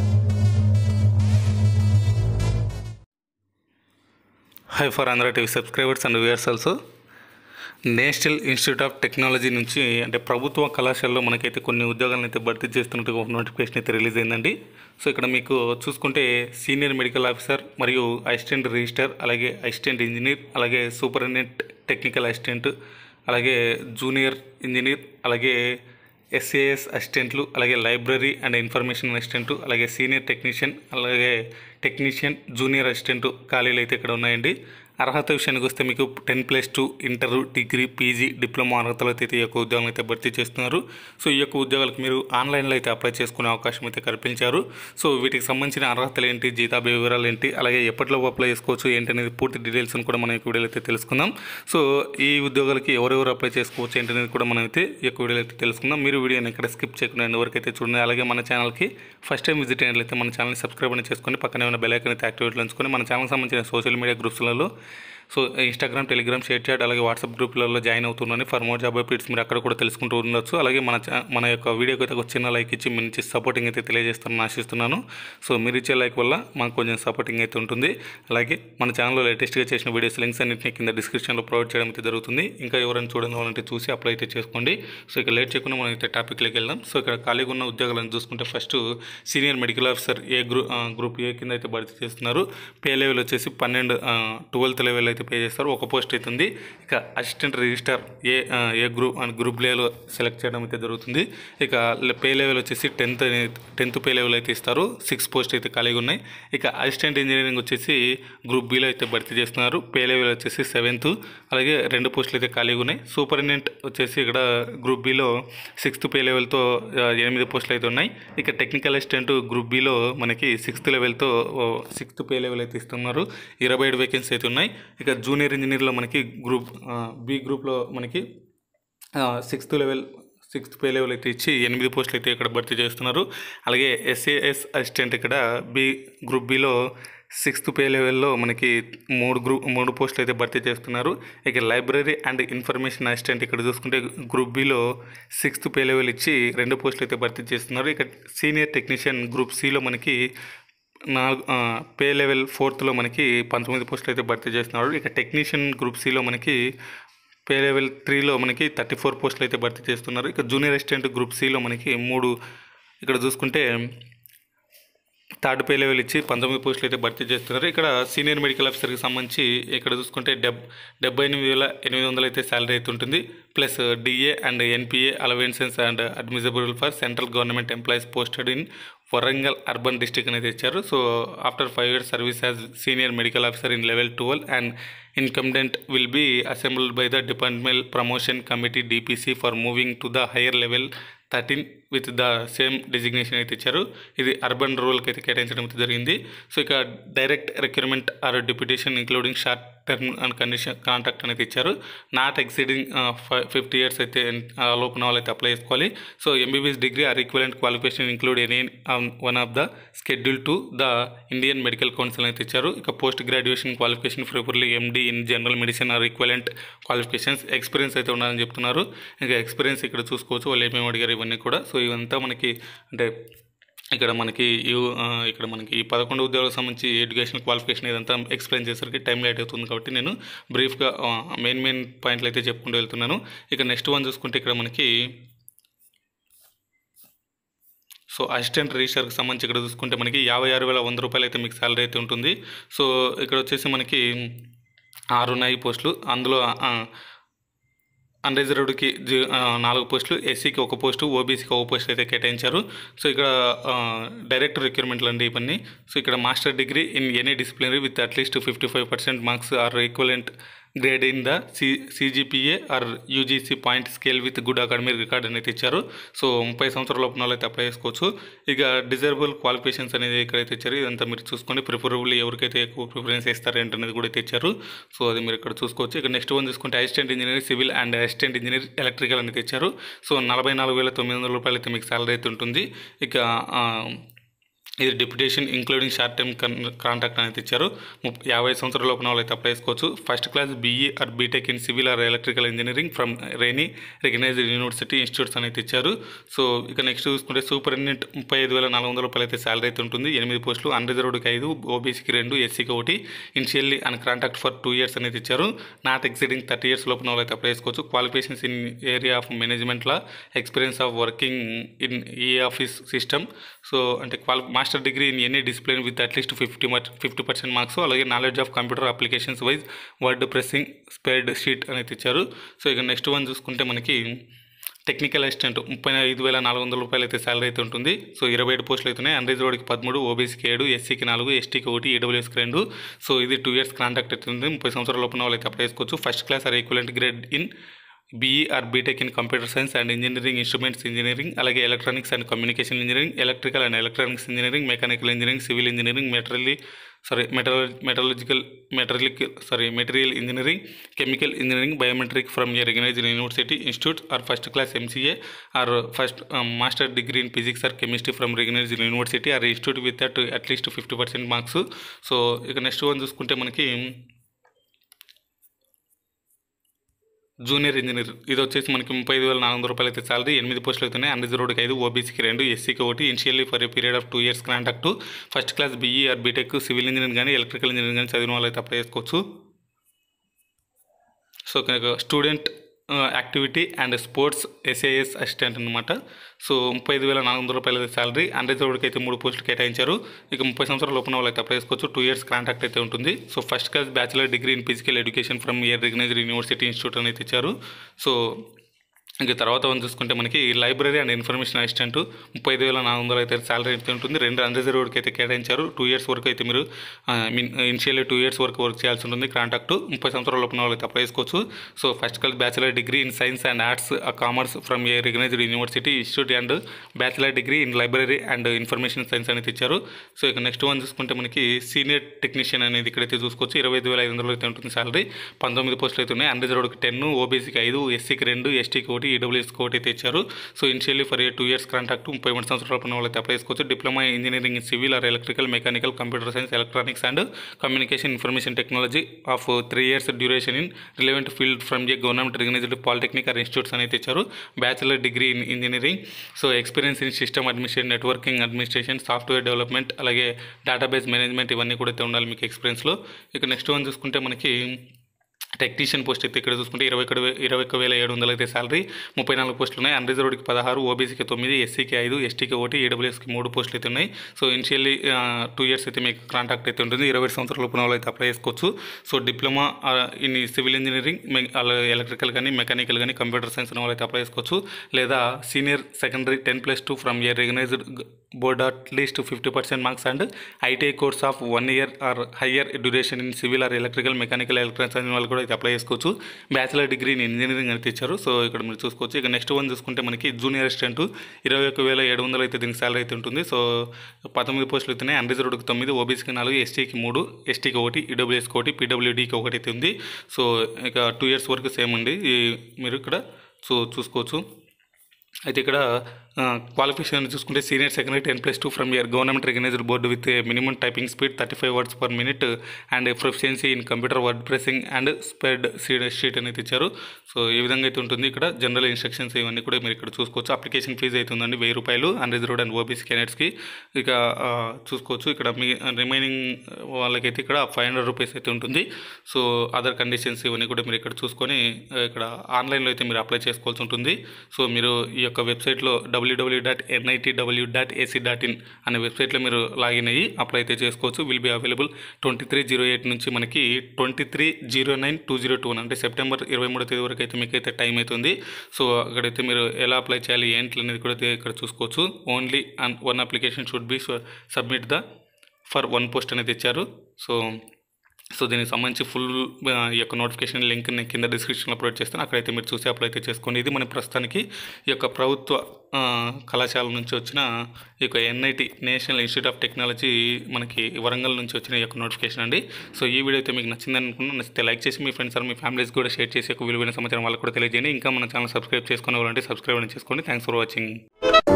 hi for Andhra TV subscribers and viewers also national institute of technology నుంచి అంటే ప్రభుత్వ కళాశాలలో మనకైతే కొన్ని ఉద్యోగాలను అయితే భర్తీ చేస్తున్నట్టు ఒక నోటిఫికేషన్ అయితే రిలీజ్ అయిందండి సో ఇక్కడ మీకు చూసుకుంటే సీనియర్ మెడికల్ ఆఫీసర్ మరియు అసిస్టెంట్ రిజిస్టర్ అలాగే అసిస్టెంట్ ఇంజనీర్ అలాగే సూపరింటెండెంట్ టెక్నికల్ అసిస్టెంట్ అలాగే జూనియర్ ఇంజనీర్ అలాగే ఎస్ఏఎస్ అసిస్టెంట్లు అలాగే లైబ్రరీ అండ్ ఇన్ఫర్మేషన్ అసిస్టెంట్ అలాగే సీనియర్ టెక్నీషియన్ అలాగే టెక్నీషియన్ జూనియర్ అసిస్టెంట్ ఖాళీలు అయితే ఇక్కడ ఉన్నాయండి అర్హత విషయానికి వస్తే మీకు ten plus two inter degree PG diploma అర్హతలు అయితే ఈ యొక్క ఉద్యోగాలు అయితే భర్తీ చేస్తున్నారు సో ఈ యొక్క ఉద్యోగాలకు మీరు ఆన్లైన్లో అయితే అప్లై చేసుకునే అవకాశం అయితే కల్పించారు సో వీటికి సంబంధించిన అర్హతలు ఏంటి జీతాభి వివరాలు ఏంటి అలాగే ఎప్పటిలో అప్లై చేసుకోవచ్చు ఏంటి అనేది పూర్తి డీటెయిల్స్ కూడా మనం ఈ వీడియోలో అయితే తెలుసుకుందాం సో ఈ ఉద్యోగాలకి ఎవరెవరు అప్లై చేసుకోవచ్చు ఏంటి అనేది కూడా మనం అయితే ఈ యొక్క వీడియోలో అయితే తెలుసుకుందాం మీరు వీడియోని ఎక్కడ స్కిప్ చేయకుండా ఎంతవరకు అయితే చూడండి అలాగే మన ఛానల్కి ఫస్ట్ టైం విజిట్ అయినట్లయితే మన ఛానల్ని సబ్స్క్రైబ్ అని చేసుకొని పక్కనే ఉన్న బెల్ ఐకాన్ అయితే యాక్టివేట్లో ఉంచుకొని మన ఛానల్కి సంబంధించిన సోషల్ మీడియా గ్రూప్స్లలో so Instagram Telegram ShareChat అలాగే వాట్సాప్ గ్రూప్లలో జాయిన్ అవుతున్నాను ఫర్ మోర్ జాబ్ అప్డేట్స్ మీరు అక్కడ కూడా తెలుసుకుంటూ ఉండొచ్చు అలాగే మన ఛా- మన యొక్క వీడియోకి అయితే ఒక చిన్న లైక్ ఇచ్చి మీ నుంచి సపోర్టింగ్ అయితే తెలియజేస్తానని ఆశిస్తున్నాను సో మీరు ఇచ్చే లైక్ వల్ల మాకు కొంచెం సపోర్టింగ్ అయితే ఉంటుంది అలాగే మన ఛానల్లో లేటెస్ట్గా చేసిన వీడియోస్ లింక్స్ అన్నింటినీ కింద డిస్క్రిప్షన్లో ప్రొవైడ్ చేయడం అయితే జరుగుతుంది ఇంకా ఎవరైనా చూడని వాళ్ళంటే చూసి అప్లై అయితే చేసుకోండి సో ఇక లేట్ చేయకుండా మనం అయితే టాపిక్లోకి వెళ్దాం సో ఇక్కడ ఖాళీగా ఉన్న ఉద్యోగాలను చూసుకుంటే first senior medical officer A గ్రూ ఆ, గ్రూప్ ఏ కింద అయితే భర్తీ చేస్తున్నారు పే లెవెల్ వచ్చేసి పన్నెండు ట్వెల్త్ లెవెల్ అయితే పే చేస్తారు ఒక పోస్ట్ అయితే ఉంది ఇక అసిస్టెంట్ రిజిస్టర్ ఏ ఆ, ఏ గ్రూప్ అండ్ గ్రూప్ లేలో సెలెక్ట్ చేయడం అయితే జరుగుతుంది ఇక పే లెవెల్ వచ్చేసి టెన్త్ టెన్త్ పే లెవెల్ అయితే ఇస్తారు సిక్స్ పోస్ట్ అయితే ఖాళీగా ఉన్నాయి ఇక అసిస్టెంట్ ఇంజనీరింగ్ వచ్చేసి గ్రూప్ బిలో అయితే భర్తీ చేస్తున్నారు పే లెవెల్ వచ్చేసి సెవెంత్ అలాగే రెండు పోస్టులు అయితే ఖాళీగా ఉన్నాయి సూపరింటెండెంట్ వచ్చేసి ఇక్కడ గ్రూప్ బిలో సిక్స్త్ పే లెవెల్తో ఆ, ఎనిమిది పోస్టులు అయితే ఉన్నాయి ఇక టెక్నికల్ అసిస్టెంట్ గ్రూప్ బిలో మనకి సిక్స్త్ లెవెల్తో సిక్స్త్ పే లెవెల్ అయితే ఇస్తున్నారు ఇరవై ఏడు వేకెన్సీ అయితే ఉన్నాయి ఇక జూనియర్ ఇంజనీర్లో మనకి గ్రూప్ ఆ, బి గ్రూప్లో మనకి sixth level sixth pay level అయితే ఇచ్చి ఎనిమిది పోస్టులు అయితే ఇక్కడ భర్తీ చేస్తున్నారు అలాగే ఎస్ఏఎస్ అసిస్టెంట్ ఇక్కడ బి గ్రూప్ బిలో సిక్స్త్ పే లెవెల్లో మనకి మూడు గ్రూప్ మూడు పోస్టులు అయితే భర్తీ చేస్తున్నారు ఇక లైబ్రరీ అండ్ ఇన్ఫర్మేషన్ అసిస్టెంట్ ఇక్కడ చూసుకుంటే గ్రూప్ బిలో సిక్స్త్ పే లెవెల్ ఇచ్చి రెండు పోస్టులు అయితే భర్తీ చేస్తున్నారు ఇక సీనియర్ టెక్నీషియన్ గ్రూప్ సిలో మనకి నాలుగు ఆ, పే లెవెల్ ఫోర్త్లో మనకి పంతొమ్మిది పోస్టులు అయితే భర్తీ చేస్తున్నారు ఇక టెక్నీషియన్ గ్రూప్ సిలో మనకి పే లెవెల్ త్రీలో మనకి థర్టీ ఫోర్ పోస్టులు అయితే భర్తీ చేస్తున్నారు ఇక జూనియర్ అసిస్టెంట్ గ్రూప్ సిలో మనకి మూడు ఇక్కడ చూసుకుంటే థర్డ్ పే లెవెల్ ఇచ్చి పంతొమ్మిది పోస్టులు అయితే భర్తీ చేస్తున్నారు ఇక్కడ సీనియర్ మెడికల్ ఆఫీసర్కి సంబంధించి ఇక్కడ చూసుకుంటే డెబ్ డెబ్బై ఎనిమిది వేల ఎనిమిది వందలు అయితే శాలరీ అయితే ఉంటుంది plus DA and NPA allowances and admissible for central government employees posted in Warangal urban district అనేది ఇచ్చారు so after five years service as senior medical officer in level twelve and incumbent will be assembled by the department promotion committee DPC for moving to the higher level thirteen with the same designation అయితే ఇచ్చారు ఇది urban రూరల్కి అయితే కేటాయించడం అయితే జరిగింది so ఇక direct recruitment or deputation including short term and condition contract అనేది ఇచ్చారు నాట్ ఎక్సీడింగ్ ఫిఫ్టీ ఇయర్స్ అయితే ఆ లోపల వాళ్ళు అయితే అప్లై చేసుకోవాలి so MBBS degree or equivalent qualification include any one of the schedule to the Indian medical council అయితే ఇచ్చారు ఇక post graduation qualification preferably MD in general medicine or equivalent qualifications experience అయితే ఉండాలని చెప్తున్నారు ఇంకా ఎక్స్పీరియన్స్ ఇక్కడ చూసుకోవచ్చు వాళ్ళు ఏమేమి అడిగారు ఇవన్నీ కూడా సో ఇవంతా మనకి అంటే ఇక్కడ మనకి యు- ఆ, ఇక్కడ మనకి ఈ పదకొండు ఉద్యోగాలకు సంబంధించి ఎడ్యుకేషన్ క్వాలిఫికేషన్ ఇదంతా ఎక్స్ప్లెయిన్ చేసరికి టైం లేట్ అవుతుంది కాబట్టి నేను బ్రీఫ్గా మెయిన్ మెయిన్ పాయింట్లు అయితే చెప్పుకుంటూ వెళ్తున్నాను ఇక నెక్స్ట్ వన్ చూసుకుంటే ఇక్కడ మనకి సో అసిస్టెంట్ రిజిస్టర్కి సంబంధించి ఇక్కడ చూసుకుంటే మనకి యాభై ఆరు వేల వంద రూపాయలు అయితే మీకు శాలరీ అయితే ఉంటుంది సో ఇక్కడ వచ్చేసి మనకి ఆరు ఉన్నాయి పోస్టులు అందులో అన్రిజర్వ్డ్కి జీ- ఆ, నాలుగు పోస్టులు ఎస్సీకి ఒక పోస్టు ఓబీసీకి ఒక పోస్ట్ అయితే కేటాయించారు సో ఇక్కడ డైరెక్ట్ రిక్రూట్మెంట్లు అండి ఇవన్నీ సో ఇక్కడ master degree in any disciplinary with at least fifty five percent marks or equivalent grade in the C CGPA or UGC point scale with good academic record అనేది ఇచ్చారు so ముప్పై సంవత్సరాల లోపల వాళ్ళు అయితే అప్లై చేసుకోవచ్చు ఇక డిజర్బుల్ క్వాలిఫికేషన్స్ అనేది ఇక్కడైతే ఇచ్చారు ఇదంతా మీరు చూసుకోండి ప్రిఫరబుల్ ఎవరికైతే ఎక్కువ ప్రిఫరెన్స్ ఇస్తారు ఏంటనేది కూడా అయితే ఇచ్చారు సో అది మీరు ఇక్కడ చూసుకోవచ్చు ఇక నెక్స్ట్ వన్ చూసుకుంటే assistant engineer civil and assistant engineer electrical అనేది ఇచ్చారు సో నలభై నాలుగు వేల తొమ్మిది వందల రూపాయలు అయితే మీకు శాలరీ అయితే ఉంటుంది ఇక ఆ, ఇది deputation including short term contract అనేది ఇచ్చారు ముప్ యాభై సంవత్సరాల లోపల వాళ్ళు అయితే అప్లై చేసుకోవచ్చు first class BE or BTech in civil or electrical engineering from రెనీ రికగ్నైజ్డ్ యూనివర్సిటీ ఇన్స్టిట్యూట్స్ అనేది ఇచ్చారు సో ఇక నెక్స్ట్ చూసుకుంటే సూపరింటెండెంట్ ముప్పై ఐదు వేల నాలుగు వందల రూపాయలు అయితే శాలరీ అయితే ఉంటుంది ఎనిమిది పోస్టులు అన్రిజర్వ్డ్కి ఐదు ఓబీసీకి రెండు ఎస్సీకి ఒకటి initially and contract for two years అనేది ఇచ్చారు నాట్ ఎక్సీడింగ్ థర్టీ ఇయర్స్ లోపల వాళ్ళు అయితే అప్లై చేసుకోవచ్చు qualifications in area of management లా experience of working in e office system so అంటే క్వాలి master degree in any discipline with at least fifty fifty percent marks అలాగే knowledge of computer applications wise word processing spread sheet అనేది ఇచ్చారు so ఇక next one చూసుకుంటే మనకి technical assistant ముప్పై ఐదు వేల నాలుగు వందల రూపాయలు అయితే శాలరీ అయితే ఉంటుంది సో ఇరవై ఏడు పోస్టులు అవుతున్నాయి అన్రిజర్వ్డ్కి పదమూడు ఓబీసీకి ఏడు ఎస్సీకి నాలుగు ఎస్టీకి ఒకటి ఈడబ్ల్యూఎస్కి రెండు సో ఇది టూ ఇయర్స్ కాంట్రాక్ట్ అవుతుంది ముప్పై సంవత్సరాల లోపల వాళ్ళు అయితే అప్లై చేసుకోవచ్చు first class or equivalent grade in BE or BTech in computer science and engineering instruments engineering అలాగే electronics and communication engineering electrical and electronics engineering mechanical engineering civil engineering material sorry metal metallurgical material sorry material engineering chemical engineering biometric from a recognised university institute or first class MCA or first master degree in physics or chemistry from recognised university or institute with at at least fifty percent marks so ఇక next one చూసుకుంటే మనకి junior engineer ఇది వచ్చేసి మనకి ముప్పై ఐదు వేల నాలుగు వందల రూపాయలు అయితే సాలరీ ఎనిమిది పోస్టులు అవుతున్నాయి అన్రిజర్వ్డ్కి ఐదు ఓబీసీకి రెండు ఎస్సీకి ఒకటి initially for a period of two years contact first class BE or BTech civil engineering కానీ ఎలక్ట్రికల్ ఇంజనీరింగ్ కానీ చదివిన వాళ్ళు అయితే అప్లై చేసుకోవచ్చు so student activity and sports SAS assistant అనమాట సో ముప్పై ఐదు వేల నాలుగు వందల రూపాయల శాలరీ అన్రిజర్వ్డ్కి అయితే మూడు పోస్టులు కేటాయించారు ఇక ముప్పై సంవత్సరాల లోపల వాళ్ళు అయితే అప్లై చేసుకోవచ్చు టూ ఇయర్స్ కాంట్రాక్ట్ అయితే ఉంటుంది so first class bachelor degree in physical education from year recognised university institute అనేది ఇచ్చారు సో ఇంక తర్వాత వన్ చూసుకుంటే మనకి లైబ్రరీ అండ్ ఇన్ఫర్మేషన్ అసిస్టెంట్ ముప్పై ఐదు వేల నాలుగు వందలు అయితే శాలరీ అయితే ఉంటుంది రెండు అన్రిజర్వ్డ్కి అయితే కేటాయించారు టూ ఇయర్స్ వరకు అయితే మీరు మీన్ ఇనిషియల్లీ టూ ఇయర్స్ వరకు వర్క్ చేయాల్సి ఉంటుంది కాంటాక్ట్ ముప్పై సంవత్సరాల లోపల వాళ్ళు అయితే అప్లై చేసుకోవచ్చు so first class bachelor degree in science and arts commerce from a recognised university institute and bachelor degree in library and information science అనేది ఇచ్చారు సో ఇక నెక్స్ట్ వన్ చూసుకుంటే మనకి సీనియర్ టెక్నీషియన్ అనేది ఇక్కడైతే చూసుకోవచ్చు ఇరవై ఐదు వేల ఐదు వందలు అయితే ఉంటుంది శాలరీ పంతొమ్మిది పోస్టులు అయితే ఉన్నాయి అన్రిజర్వ్డ్కి టెన్ ఓబీసీకి ఐదు ఎస్సీకి రెండు ఎస్టీకి ఒకటి ఈడబ్ల్యూఎస్కి ఒకటి అయితే ఇచ్చారు so initially for a two years contract ముప్పై మూడు సంవత్సరాల పైన వాళ్ళైతే అప్లై చేసుకోవచ్చు diploma engineering in civil or electrical mechanical computer science electronics and communication information technology of three years duration in relevant field from a government recognised polytechnic or institutes అనేది ఇచ్చారు bachelor degree in engineering so experience in system administration networking administration software development అలాగే database management ఇవన్నీ కూడా అయితే ఉండాలి మీకు ఎక్స్పీరియన్స్లో ఇక next one చూసుకుంటే మనకి టెక్నీషియన్ పోస్ట్ అయితే ఇక్కడ చూసుకుంటే ఇరవై ఒకటి వే- ఇరవై ఒక్క వేల ఏడు వందలు అయితే శాలరీ ముప్పై నాలుగు పోస్టులు ఉన్నాయి అన్రిజర్వ్డ్కి పదహారు ఓబీసీకి తొమ్మిది ఎస్సీకి ఐదు ఎస్టీకి ఒకటి ఈడబ్ల్యూఎస్కి మూడు పోస్టులు అయితే ఉన్నాయి సో ఇనిషియల్లీ టూ ఇయర్స్ అయితే మీకు కాంటాక్ట్ అయితే ఉంటుంది ఇరవై ఐదు సంవత్సరాల లోపల వాళ్ళు అయితే అప్లై చేసుకోవచ్చు so diploma in civil engineering electrical కానీ మెకానికల్ కానీ కంప్యూటర్ సైన్స్ ఉన్న వాళ్ళు అయితే అప్లై చేసుకోవచ్చు లేదా senior secondary ten plus two from year recognised board at least fifty percent marks and ITI course of one year or higher duration in civil or electrical mechanical electronics అనే వాళ్ళు కూడా అయితే apply చేసుకోవచ్చు bachelor degree in engineering అని తెచ్చారు so ఇక్కడ మీరు చూసుకోవచ్చు ఇక నెక్స్ట్ వన్ చూసుకుంటే మనకి జూనియర్ అసిస్టెంట్ ఇరవై ఒక వేల ఏడు వందలు అయితే దీనికి శాలరీ అయితే ఉంటుంది సో పంతొమ్మిది పోస్టులు అయితేనే అన్రిజర్వ్డ్కి తొమ్మిది ఓబీసీకి నాలుగు ఎస్టీకి మూడు ఎస్టీకి ఒకటి ఈడబ్ల్యూఎస్కి ఒకటి పీడబ్ల్యూడీకి ఒకటి అయితే ఉంది సో ఇక టూ ఇయర్స్ వరకు సేమ్ ఉంది ఈ మీరు ఇక్కడ సో చూసుకోవచ్చు అయితే ఇక్కడ క్వాలిఫికేషన్ చూసుకుంటే senior secondary ten plus two from year government recognised board with minimum typing speed thirty five words per minute and proficiency in computer word processing and spread సీడ్ షీట్ అనేది ఇచ్చారు సో ఈ విధంగా అయితే ఉంటుంది ఇక్కడ జనరల్ ఇన్స్ట్రక్షన్స్ ఇవన్నీ కూడా మీరు ఇక్కడ చూసుకోవచ్చు అప్లికేషన్ ఫీజు అయితే ఉందండి వెయ్యి రూపాయలు అన్రిజర్వ్డ్ అండ్ ఓబీసీ క్యాండిడేట్స్కి ఇక ఆ, చూసుకోవచ్చు ఇక్కడ మీ రిమైనింగ్ వాళ్ళకైతే ఇక్కడ ఫైవ్ హండ్రెడ్ రూపీస్ అయితే ఉంటుంది సో అదర్ కండిషన్స్ ఇవన్నీ కూడా మీరు ఇక్కడ చూసుకొని ఆ, ఇక్కడ ఆన్లైన్లో అయితే మీరు అప్లై చేసుకోవాల్సి ఉంటుంది సో మీరు ఈ యొక్క వెబ్సైట్లో WW dot NITW dot AC dot in అనే వెబ్సైట్లో మీరు లాగిన్ అయ్యి అప్లై అయితే చేసుకోవచ్చు will be available twenty three zero eight నుంచి మనకి twenty three zero nine two zero two అంటే సెప్టెంబర్ ఇరవై మూడో తేదీ వరకు అయితే మీకు అయితే టైం అవుతుంది సో అక్కడైతే మీరు ఎలా అప్లై చేయాలి ఏంటి అనేది కూడా అయితే ఇక్కడ చూసుకోవచ్చు only and one application should be submit the for one post అనేది ఇచ్చారు సో సో దీనికి సంబంధించి ఫుల్ ఈ యొక్క నోటిఫికేషన్ లింక్ నేను కింద డిస్క్రిప్షన్లో అప్లోడ్ చేస్తాను అక్కడైతే మీరు చూసి అప్లై అయితే చేసుకోండి ఇది మన ప్రస్తుతానికి ఈ యొక్క ప్రభుత్వ ఆ, కళాశాల నుంచి వచ్చిన ఈ యొక్క NIT National institute of Technology మనకి వరంగల్ నుంచి వచ్చిన ఈ యొక్క నోటిఫికేషన్ అండి సో ఈ వీడియో అయితే మీకు నచ్చిందని అనుకున్నాను నచ్చితే లైక్ చేసి మీ ఫ్రెండ్స్ ఆర్ మీ ఫ్యామిలీస్ కూడా షేర్ చేసి ఒక విలువైన సమాచారం వాళ్ళకి కూడా తెలియజేయండి ఇంకా మన ఛానల్ సబ్స్క్రైబ్ చేసుకునే వాళ్ళంటే సబ్స్క్రైబ్ చేసుకోండి థ్యాంక్స్ ఫర్ వాచింగ్